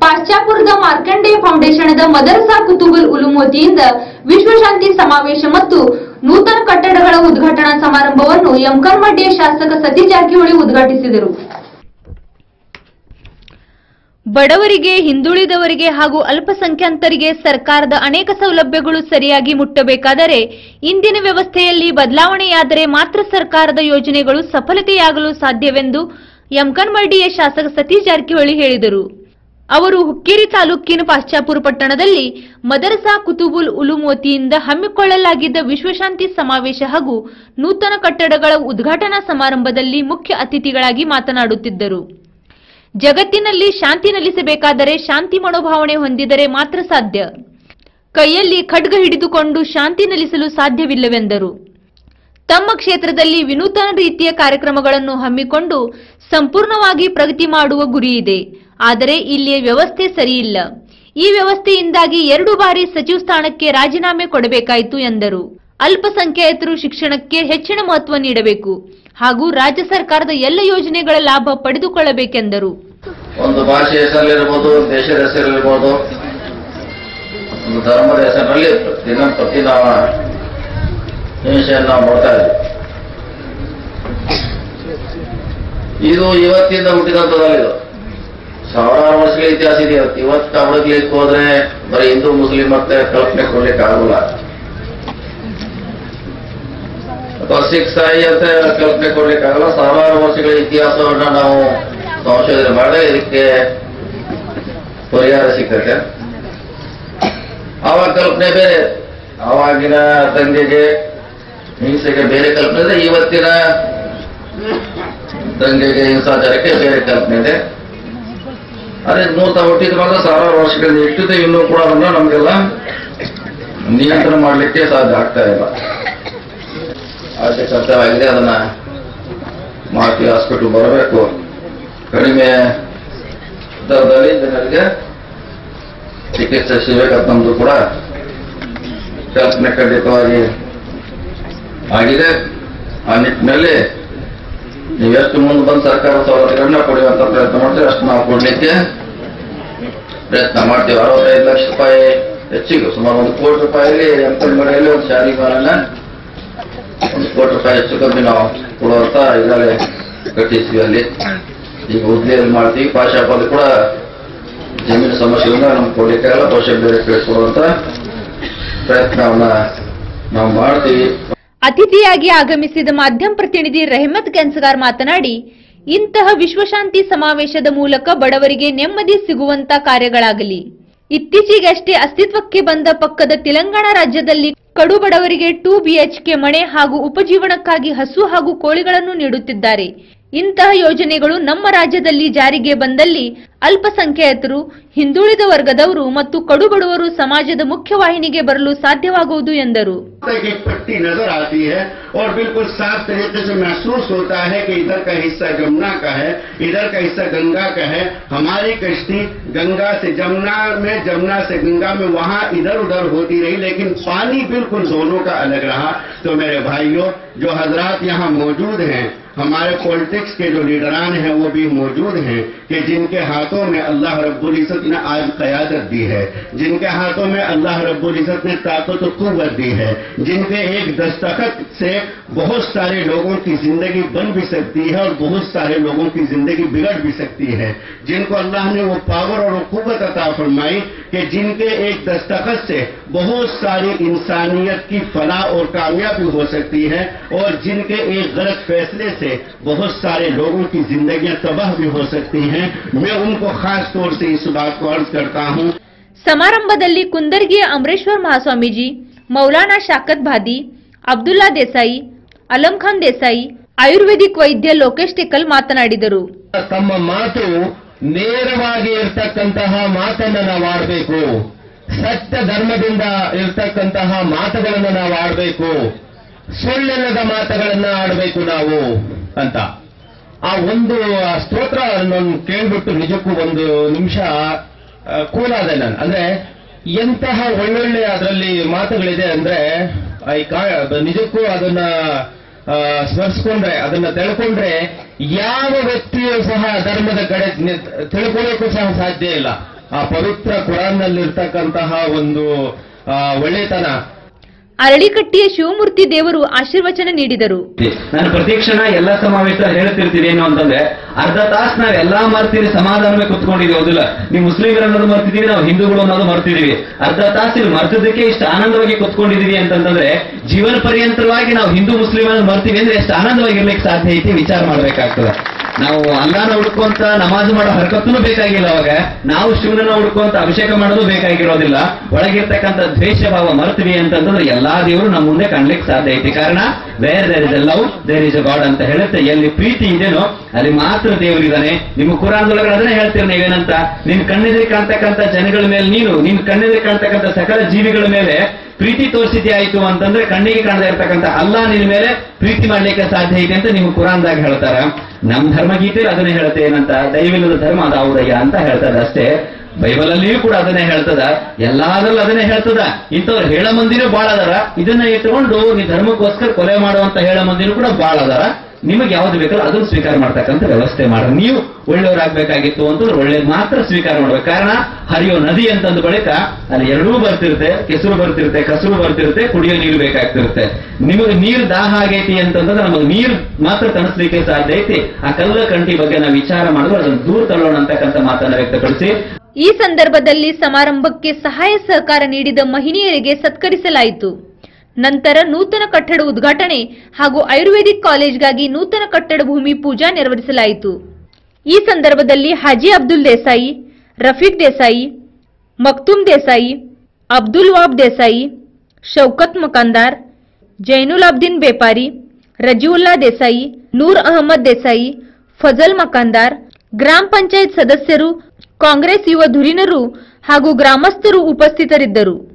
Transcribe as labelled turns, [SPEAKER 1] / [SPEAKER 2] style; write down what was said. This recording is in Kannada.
[SPEAKER 1] ಪಾಶ್ಚಾಪುರದ ಮಾರ್ಕಂಡೇಯ ಫೌಂಡೇಶನ್ದ ಮದರಸಾ ಕುತುಬುಲ್ ಉಲೂಮ್ ವತಿಯಿಂದ ವಿಶ್ವಶಾಂತಿ ಸಮಾವೇಶ ಮತ್ತು ನೂತನ ಕಟ್ಟಡಗಳ ಉದ್ಘಾಟನಾ ಸಮಾರಂಭವನ್ನು ಯಮಕನ್ಮಡ್ಡಿಯ ಶಾಸಕ ಸತೀಶ್ ಜಾರಕಿಹೊಳಿ ಉದ್ಘಾಟಿಸಿದರು ಬಡವರಿಗೆ ಹಿಂದುಳಿದವರಿಗೆ ಹಾಗೂ ಅಲ್ಪಸಂಖ್ಯಾತರಿಗೆ ಸರ್ಕಾರದ ಅನೇಕ ಸೌಲಭ್ಯಗಳು ಸರಿಯಾಗಿ ಮುಟ್ಟಬೇಕಾದರೆ ಇಂದಿನ ವ್ಯವಸ್ಥೆಯಲ್ಲಿ ಬದಲಾವಣೆಯಾದರೆ ಮಾತ್ರ ಸರ್ಕಾರದ ಯೋಜನೆಗಳು ಸಫಲತೆಯಾಗಲು ಸಾಧ್ಯವೆಂದು ಯಮಕನ್ಮಡ್ಡಿಯ ಶಾಸಕ ಸತೀಶ್ ಜಾರಕಿಹೊಳಿ ಹೇಳಿದರು ಅವರು ಹುಕ್ಕೇರಿ ತಾಲೂಕಿನ ಪಾಶ್ಚಾಪುರ ಪಟ್ಟಣದಲ್ಲಿ ಮದರಸಾ ಕುತುಬುಲ್ ಉಲೂಮ್ ವತಿಯಿಂದ ಹಮ್ಮಿಕೊಳ್ಳಲಾಗಿದ್ದ ವಿಶ್ವಶಾಂತಿ ಸಮಾವೇಶ ಹಾಗೂ ನೂತನ ಕಟ್ಟಡಗಳ ಉದ್ಘಾಟನಾ ಸಮಾರಂಭದಲ್ಲಿ ಮುಖ್ಯ ಅತಿಥಿಗಳಾಗಿ ಮಾತನಾಡುತ್ತಿದ್ದರು ಜಗತ್ತಿನಲ್ಲಿ ಶಾಂತಿ ನೆಲೆಸಬೇಕಾದರೆ ಶಾಂತಿ ಮನೋಭಾವನೆ ಹೊಂದಿದರೆ ಮಾತ್ರ ಸಾಧ್ಯ ಕೈಯಲ್ಲಿ ಖಡ್ಗ ಹಿಡಿದುಕೊಂಡು ಶಾಂತಿ ನೆಲೆಸಲು ಸಾಧ್ಯವಿಲ್ಲವೆಂದರು ತಮ್ಮ ಕ್ಷೇತ್ರದಲ್ಲಿ ವಿನೂತನ ರೀತಿಯ ಕಾರ್ಯಕ್ರಮಗಳನ್ನು ಹಮ್ಮಿಕೊಂಡು ಸಂಪೂರ್ಣವಾಗಿ ಪ್ರಗತಿ ಮಾಡುವ ಗುರಿಯಿದೆ ಆದರೆ ಇಲ್ಲಿಯ ವ್ಯವಸ್ಥೆ ಸರಿಯಿಲ್ಲ ಈ ವ್ಯವಸ್ಥೆಯಿಂದಾಗಿ ಎರಡು ಬಾರಿ ಸಚಿವ ಸ್ಥಾನಕ್ಕೆ ರಾಜೀನಾಮೆ ಕೊಡಬೇಕಾಯಿತು ಎಂದರು ಅಲ್ಪಸಂಖ್ಯಾತರು ಶಿಕ್ಷಣಕ್ಕೆ ಹೆಚ್ಚಿನ ಮಹತ್ವ ನೀಡಬೇಕು ಹಾಗೂ ರಾಜ್ಯ ಸರ್ಕಾರದ ಎಲ್ಲ ಯೋಜನೆಗಳ ಲಾಭ ಪಡೆದುಕೊಳ್ಳಬೇಕೆಂದರು
[SPEAKER 2] ಒಂದು ಭಾಷೆ ಹೆಸರಲ್ಲಿರ್ಬೋದು ದೇಶದ ಹೆಸರಲ್ಲಿರ್ಬೋದು ಒಂದು ಧರ್ಮದ ಹೆಸರಿನಲ್ಲಿ ದಿನ ಪ್ರತಿ ನಾವು ಹಿಂಸೆಯನ್ನು ನಾವು ನೋಡ್ತಾ ಇದ್ದೀವಿ ಇದು ಇವತ್ತಿಂದ ಹುಟ್ಟಿದಂಥದ್ದಲ್ಲ ಇದು ಸಾವಿರಾರು ವರ್ಷಗಳ ಇತಿಹಾಸ ಇದೆ ಇವತ್ತು ಹುಡುಕ್ಲಿಕ್ಕೆ ಹೋದ್ರೆ ಬರೀ ಹಿಂದೂ ಮುಸ್ಲಿಂ ಮತ್ತೆ ಕಲ್ಪನೆ ಕೊಡ್ಲಿಕ್ಕೆ ಆಗೋಲ್ಲ ಅಥವಾ ಸಿಖ್ ಸಾಯಿ ಅಂತ ಕಲ್ಪನೆ ಕೊಡ್ಲಿಕ್ಕೆ ಆಗಲ್ಲ ಸಾವಿರಾರು ವರ್ಷಗಳ ಇತಿಹಾಸವನ್ನ ನಾವು ಸಂಶೋಧನೆ ಮಾಡಿದ್ರೆ ಇದಕ್ಕೆ ಪರಿಹಾರ ಸಿಕ್ಕತ್ತೆ ಆವಾಗ ಕಲ್ಪನೆ ಬೇರೆ ಆವಾಗಿನ ದಂಗೆಗೆ ಹಿಂಸೆಗೆ ಬೇರೆ ಕಲ್ಪನೆ ಇದೆ ಇವತ್ತಿನ ದಂಗೆಗೆ ಹಿಂಸಾಚಾರಕ್ಕೆ ಬೇರೆ ಕಲ್ಪನೆ ಇದೆ ಅದೇ ನೂತ ಹುಟ್ಟಿದ ಮಾತ್ರ ಸಾವಿರಾರು ವರ್ಷಗಳಿಂದ ಇಟ್ಟಿದೆ ಇನ್ನೂ ಕೂಡ ಅದನ್ನ ನಮಗೆಲ್ಲ ನಿಯಂತ್ರಣ ಮಾಡಲಿಕ್ಕೆ ಸಾಧ್ಯ ಆಗ್ತಾ ಇಲ್ಲ ಆಸೆ ಕರ್ತವ್ಯವಾಗಿದೆ ಅದನ್ನ ಮಾತಿ ಹಾಸ್ಪಿಟಲ್ ಬರಬೇಕು ಕಡಿಮೆ ದರದಲ್ಲಿ ಜನರಿಗೆ ಚಿಕಿತ್ಸೆ ಸಿಗಬೇಕಂತ ನಮ್ದು ಕೂಡ ಕಲ್ಪನೆ ಖಂಡಿತವಾಗಿ ಆಗಿದೆ ಆ ನಿಟ್ಟಿನಲ್ಲಿ ನೀವೆಷ್ಟು ಮುಂದೆ ಬಂದು ಸರ್ಕಾರ ಸೌಲಭ್ಯಗಳನ್ನ ಕೊಡುವಂತ ಪ್ರಯತ್ನ ಮಾಡ್ತೀವಿ ಅಷ್ಟು ನಾವು ಕೊಡ್ಲಿಕ್ಕೆ ಪ್ರಯತ್ನ ಮಾಡ್ತೀವಿ ಅರವತ್ತೈದು ಲಕ್ಷ ರೂಪಾಯಿ ಹೆಚ್ಚಿಗೆ ಸುಮಾರು ಒಂದು ಕೋಟಿ ರೂಪಾಯಿಲಿ ಎಂಪಲ್ಮಡಿಯಲ್ಲಿ ಒಂದು ಶಾಲಿ ಮಾಲನ್ನ ಒಂದು ಕೋಟಿ ರೂಪಾಯಿ ಹೆಚ್ಚು ಕಮ್ಮಿ ನಾವು ಕೊಡುವಂತ ಈಗಾಗಲೇ ಕಟ್ಟಿಸ್ತೀವಿ ಅಲ್ಲಿ ಈಗ ಹುದ್ಲಿಯಲ್ಲಿ ಮಾಡ್ತೀವಿ ಪಾಶಾಪಲ್ಲಿ ಕೂಡ ಜಮೀನು ಸಮಸ್ಯೆಯಿಂದ ನಮ್ಗೆ ಕೊಡ್ಲಿಕ್ಕೆ ಆಗಲ್ಲ ಬಹುಶಃ ಬೇರೆ ಕಡೆ ಕೊಡುವಂತ ಪ್ರಯತ್ನವನ್ನ ನಾವು ಮಾಡ್ತೀವಿ
[SPEAKER 1] ಅತಿಥಿಯಾಗಿ ಆಗಮಿಸಿದ ಮಾಧ್ಯಮ ಪ್ರತಿನಿಧಿ ರೆಹಮತ್ ಕೆನ್ಸಗಾರ್ ಮಾತನಾಡಿ ಇಂತಹ ವಿಶ್ವಶಾಂತಿ ಸಮಾವೇಶದ ಮೂಲಕ ಬಡವರಿಗೆ ನೆಮ್ಮದಿ ಸಿಗುವಂತ ಕಾರ್ಯಗಳಾಗಲಿ ಇತ್ತೀಚೆಗಷ್ಟೇ ಅಸ್ತಿತ್ವಕ್ಕೆ ಬಂದ ಪಕ್ಕದ ತೆಲಂಗಾಣ ರಾಜ್ಯದಲ್ಲಿ ಕಡು ಬಡವರಿಗೆ ಟೂ ಬಿಎಚ್ಕೆ ಮನೆ ಹಾಗೂ ಉಪಜೀವನಕ್ಕಾಗಿ ಹಸು ಹಾಗೂ ಕೋಳಿಗಳನ್ನು ನೀಡುತ್ತಿದ್ದಾರೆ ಇಂತಹ ಯೋಜನೆಗಳು ನಮ್ಮ ರಾಜ್ಯದಲ್ಲಿ ಜಾರಿಗೆ ಬಂದಲ್ಲಿ ಅಲ್ಪಸಂಖ್ಯಾತರು ಹಿಂದುಳಿದ ವರ್ಗದವರು ಮತ್ತು ಕಡುಬಡವರು ಸಮಾಜದ ಮುಖ್ಯವಾಹಿನಿಗೆ ಬರಲು ಸಾಧ್ಯವಾಗುವುದು ಎಂದರು
[SPEAKER 3] तक एक पट्टी नजर आती है और बिल्कुल साफ तरीके से महसूस होता है कि इधर का हिस्सा जमुना का है इधर का हिस्सा गंगा का है हमारी कश्ती गंगा से जमुना में जमुना से गंगा में वहां इधर उधर होती रही लेकिन पानी बिल्कुल दोनों का अलग रहा तो मेरे भाइयों जो हजरात यहाँ मौजूद हैं हमारे पॉलिटिक्स के जो लीडरान हैं वो भी मौजूद हैं कि जिनके हाथों में अल्लाह रब्बुल इज़्ज़त ने आज क़यादत दी है जिनके हाथों में अल्लाह रब्बुल इज़्ज़त ने ताकत और कुव्वत दी है जिनके एक दस्तखत से बहुत सारे लोगों की जिंदगी बन भी सकती है और बहुत सारे लोगों की जिंदगी बिगड़ भी सकती है जिनको अल्लाह ने वो पावर और वो कुव्वत अता फरमाई कि जिनके एक दस्तखत से बहुत सारी इंसानियत की फलाह और कामयाबी हो सकती है और जिनके एक गलत फैसले से बहुत सारे लोगों की जिंदगियां तबाह भी हो सकती हैं मैं उनको खास तौर से इस बात को अर्ज करता हूं
[SPEAKER 1] ಸಮಾರಂಭದಲ್ಲಿ ಕುಂದರ್ಗಿಯ ಅಮರೇಶ್ವರ್ ಮಹಾಸ್ವಾಮೀಜಿ ಮೌಲಾನಾ ಶಾಕತ್ ಭಾದಿ ಅಬ್ದುಲ್ಲಾ ದೇಸಾಯಿ ಅಲಂ ಖಾನ್ ದೇಸಾಯಿ ಆಯುರ್ವೇದಿಕ್ ವೈದ್ಯ ಲೋಕೇಶ್ ಟೆಕಲ್ ಮಾತನಾಡಿದರು
[SPEAKER 4] ತಮ್ಮ ಮಾತು ನೇರವಾಗಿ ಇರ್ತಕ್ಕಂತಹ ಮಾತನ್ನ ನಾವು ಆಡಬೇಕು ಸತ್ಯ ಧರ್ಮದಿಂದ ಇರ್ತಕ್ಕಂತಹ ಮಾತುಗಳನ್ನು ನಾವು ಆಡಬೇಕು ಸುಳ್ಳೆಲ್ಲದ ಮಾತುಗಳನ್ನ ಆಡಬೇಕು ನಾವು ಅಂತ ಆ ಒಂದು ಸ್ತೋತ್ರ ನಾನು ಕೇಳ್ಬಿಟ್ಟು ನಿಜಕ್ಕೂ ಒಂದು ನಿಮಿಷ ಕೂಲಾದೆ ನಾನು ಅಂದ್ರೆ ಎಂತಹ ಒಳ್ಳೊಳ್ಳೆ ಅದರಲ್ಲಿ ಮಾತುಗಳಿದೆ ಅಂದ್ರೆ ಈ ಕಾ- ನಿಜಕ್ಕೂ ಅದನ್ನ ಆ, ಸ್ಮರಿಸ್ಕೊಂಡ್ರೆ ಅದನ್ನ ತಿಳ್ಕೊಂಡ್ರೆ ಯಾವ ವ್ಯಕ್ತಿಯೂ ಸಹ ಧರ್ಮದ ಕಡೆ ನಿ- ತಿಳ್ಕೊಳ್ಳೋಕ್ಕೂ ಸಹ ಸಾಧ್ಯ ಇಲ್ಲ ಆ ಪವಿತ್ರ ಕುರಾನ್ನಲ್ಲಿರ್ತಕ್ಕಂತಹ ಒಂದು ಆ, ಒಳ್ಳೆತನ
[SPEAKER 1] ಅರಳಿಕಟ್ಟಿಯ ಶಿವಮೂರ್ತಿ ದೇವರು ಆಶೀರ್ವಚನ ನೀಡಿದರು
[SPEAKER 5] ನಾನು ಪ್ರತಿ ಕ್ಷಣ ಎಲ್ಲ ಸಮಾವೇಶ ಹೇಳ್ತಿರ್ತೀನಿ ಏನು ಅಂತಂದ್ರೆ ಅರ್ಧ ತಾಸು ನಾವ್ ಎಲ್ಲಾ ಮರ್ತೀರಿ ಸಮಾಧಾನವೇ ಕುತ್ಕೊಂಡಿದೀವಿ ಹೌದಿಲ್ಲ ನೀವು ಮುಸ್ಲಿಮರು ಅನ್ನೋದು ಮರ್ತಿದೀವಿ ನಾವು ಹಿಂದೂಗಳು ಅನ್ನೋದು ಮರ್ತಿದೀವಿ ಅರ್ಧ ತಾಸು ಇಲ್ಲಿ ಮರ್ತದಕ್ಕೆ ಇಷ್ಟು ಆನಂದವಾಗಿ ಕುತ್ಕೊಂಡಿದೀವಿ ಅಂತಂದ್ರೆ ಜೀವನ ಪರ್ಯಂತರವಾಗಿ ನಾವು ಹಿಂದೂ ಮುಸ್ಲಿಂ ಅನ್ನೋದು ಮರ್ತೀವಿ ಅಂದ್ರೆ ಎಷ್ಟು ಆನಂದವಾಗಿರ್ಲಿಕ್ಕೆ ಸಾಧ್ಯ ಐತಿ ವಿಚಾರ ಮಾಡ್ಬೇಕಾಗ್ತದೆ ನಾವು ಅಲ್ಲಾನ ಹುಡ್ಕೊಂತ ನಮಾಜ್ ಮಾಡೋ ಹರಕತ್ತೂ ಬೇಕಾಗಿಲ್ಲ ಅವಾಗ ನಾವು ಶಿವನನ್ನ ಹುಡ್ಕೊಂತ ಅಭಿಷೇಕ ಮಾಡೋದು ಬೇಕಾಗಿರೋದಿಲ್ಲ ಒಳಗಿರ್ತಕ್ಕಂಥ ದ್ವೇಷ ಭಾವ ಮರ್ತೀವಿ ಅಂತಂದ್ರೆ ಎಲ್ಲಾ ದೇವರು ನಮ್ಮ ಮುಂದೆ ಕಾಣ್ಲಿಕ್ಕೆ ಸಾಧ್ಯ ಐತಿ ಕಾರಣ where there is love there is a God ಅಂತ ಹೇಳುತ್ತೆ ಎಲ್ಲಿ ಪ್ರೀತಿ ಇದೆನೋ ಅಲ್ಲಿ ಮಾತ್ರ ದೇವರಿದ್ದಾನೆ ನಿಮ್ಮ ಕುರಾನ್ದೊಳಗೆ ಅದನ್ನೇ ಹೇಳ್ತೀರಿ ನೀವೇನಂತ ನಿನ್ ಕಣ್ಣೆದುರಿ ಕಾಣ್ತಕ್ಕಂಥ ಜನಗಳ ಮೇಲೆ ನೀನು ನಿನ್ ಕಣ್ಣೆದುರಿ ಕಾಣ್ತಕ್ಕಂಥ ಸಕಲ ಜೀವಿಗಳ ಮೇಲೆ ಪ್ರೀತಿ ತೋರಿಸಿದ್ದೆ ಆಯ್ತು ಅಂತಂದ್ರೆ ಕಣ್ಣಿಗೆ ಕಾಣದೇ ಇರ್ತಕ್ಕಂಥ ಅಲ್ಲ ನಿನ್ನ ಮೇಲೆ ಪ್ರೀತಿ ಮಾಡ್ಲಿಕ್ಕೆ ಸಾಧ್ಯ ಇದೆ ಅಂತ ನೀವು ಕುರಾನ್ದಾಗ ಹೇಳ್ತಾರ ನಮ್ ಧರ್ಮಗೀತೆ ಅದನ್ನೇ ಹೇಳುತ್ತೆ ಏನಂತ ದೈವಲ್ಲದ ಧರ್ಮ ಅದಾವುದಯ್ಯ ಅಂತ ಹೇಳ್ತದ ಅಷ್ಟೇ ಬೈಬಲ್ ಅಲ್ಲಿಯೂ ಕೂಡ ಅದನ್ನೇ ಹೇಳ್ತದ ಎಲ್ಲಾದ್ರಲ್ಲೂ ಅದನ್ನೇ ಹೇಳ್ತದ ಇಂಥವ್ರು ಹೇಳ ಮಂದಿನೂ ಬಾಳ ಅದಾರ ಇದನ್ನ ಇಟ್ಕೊಂಡು ನೀ ಧರ್ಮಕ್ಕೋಸ್ಕರ ಕೊಲೆ ಮಾಡುವಂತ ಹೇಳ ಮಂದಿನೂ ಕೂಡ ಬಾಳ ಅದಾರ ನಿಮಗೆ ಯಾವ್ದು ಬೇಕಲ್ಲ ಅದನ್ನು ಸ್ವೀಕಾರ ಮಾಡ್ತಕ್ಕಂಥ ವ್ಯವಸ್ಥೆ ಮಾಡ್ರಿ ನೀವು ಒಳ್ಳೆಯವರಾಗಬೇಕಾಗಿತ್ತು ಅಂತಂದ್ರೆ ಒಳ್ಳೇದು ಮಾತ್ರ ಸ್ವೀಕಾರ ಮಾಡ್ಬೇಕು ಕಾರಣ ಹರಿಯೋ ನದಿ ಅಂತಂದ ಬಳಿಕ ಅಲ್ಲಿ ಎರಡೂ ಬರ್ತಿರುತ್ತೆ ಕೆಸರು ಬರ್ತಿರುತ್ತೆ ಕಸರು ಬರ್ತಿರುತ್ತೆ ಕುಡಿಯೋ ನೀರು ಬೇಕಾಗ್ತಿರುತ್ತೆ ನಿಮಗೆ ನೀರು ದಾಹ ಆಗೈತಿ ಅಂತಂದ್ರೆ ನಮಗೆ ನೀರು ಮಾತ್ರ ತಣಿಸ್ಲಿಕ್ಕೆ ಸಾಧ್ಯ ಐತಿ ಆ ಕಲ್ಲ ಕಂಟಿ ಬಗ್ಗೆ ನಾವು ವಿಚಾರ ಮಾಡಿದ್ರೆ ಅದನ್ನು ದೂರ ತಳ್ಳೋಣ ಅಂತಕ್ಕಂಥ ಮಾತನ್ನ ವ್ಯಕ್ತಪಡಿಸಿ
[SPEAKER 1] ಈ ಸಂದರ್ಭದಲ್ಲಿ ಸಮಾರಂಭಕ್ಕೆ ಸಹಾಯ ಸಹಕಾರ ನೀಡಿದ ಮಹಿಳೆಯರಿಗೆ ಸತ್ಕರಿಸಲಾಯಿತು ನಂತರ ನೂತನ ಕಟ್ಟಡ ಉದ್ಘಾಟನೆ ಹಾಗೂ ಆಯುರ್ವೇದಿಕ್ ಕಾಲೇಜ್ಗಾಗಿ ನೂತನ ಕಟ್ಟಡ ಭೂಮಿ ಪೂಜಾ ನೆರವೇರಿಸಲಾಯಿತು ಈ ಸಂದರ್ಭದಲ್ಲಿ ಹಾಜಿ ಅಬ್ದುಲ್ ದೇಸಾಯಿ ರಫೀಕ್ ದೇಸಾಯಿ ಮಕ್ತುಮ್ ದೇಸಾಯಿ ಅಬ್ದುಲ್ ವಾಬ್ ದೇಸಾಯಿ ಶೌಕತ್ ಮಕಾಂದಾರ್ ಜೈನುಲ್ ಅಬ್ದಿನ್ ಬೇಪಾರಿ ರಜಿವುಲ್ಲಾ ದೇಸಾಯಿ ನೂರ್ ಅಹಮದ್ ದೇಸಾಯಿ ಫಜಲ್ ಮಕಾಂದಾರ್ ಗ್ರಾಮ ಪಂಚಾಯತ್ ಸದಸ್ಯರು ಕಾಂಗ್ರೆಸ್ ಯುವ ಧುರೀಣರು ಹಾಗೂ ಗ್ರಾಮಸ್ಥರು ಉಪಸ್ಥಿತರಿದ್ದರು